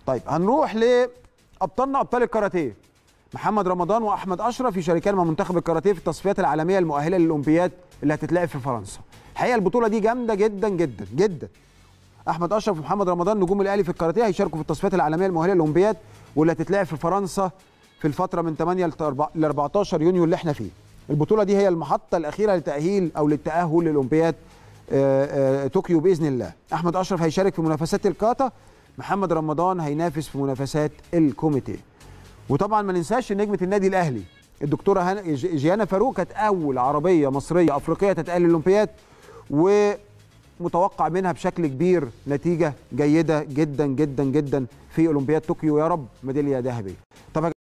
طيب هنروح لابطالنا ابطال الكاراتيه محمد رمضان واحمد اشرف يشاركان مع منتخب الكاراتيه في التصفيات العالميه المؤهله للاولمبياد اللي هتتلعب في فرنسا الحقيقه البطوله دي جامده جدا جدا جدا احمد اشرف ومحمد رمضان نجوم الاهلي في الكاراتيه هيشاركوا في التصفيات العالميه المؤهله للاولمبياد واللي هتتلعب في فرنسا في الفتره من 8 ل 14 يونيو اللي احنا فيه البطوله دي هي المحطه الاخيره لتاهيل او للتاهل للاولمبياد آه، آه، طوكيو باذن الله احمد اشرف هيشارك في منافسات الكاتا محمد رمضان هينافس في منافسات الكوميتيه وطبعا ما ننساش نجمه النادي الاهلي الدكتوره هنا جيانا فاروق كانت اول عربيه مصريه افريقيه تتاهل للاولمبياد ومتوقع منها بشكل كبير نتيجه جيده جدا جدا جدا في اولمبياد طوكيو يا رب ميداليه ذهبيه طب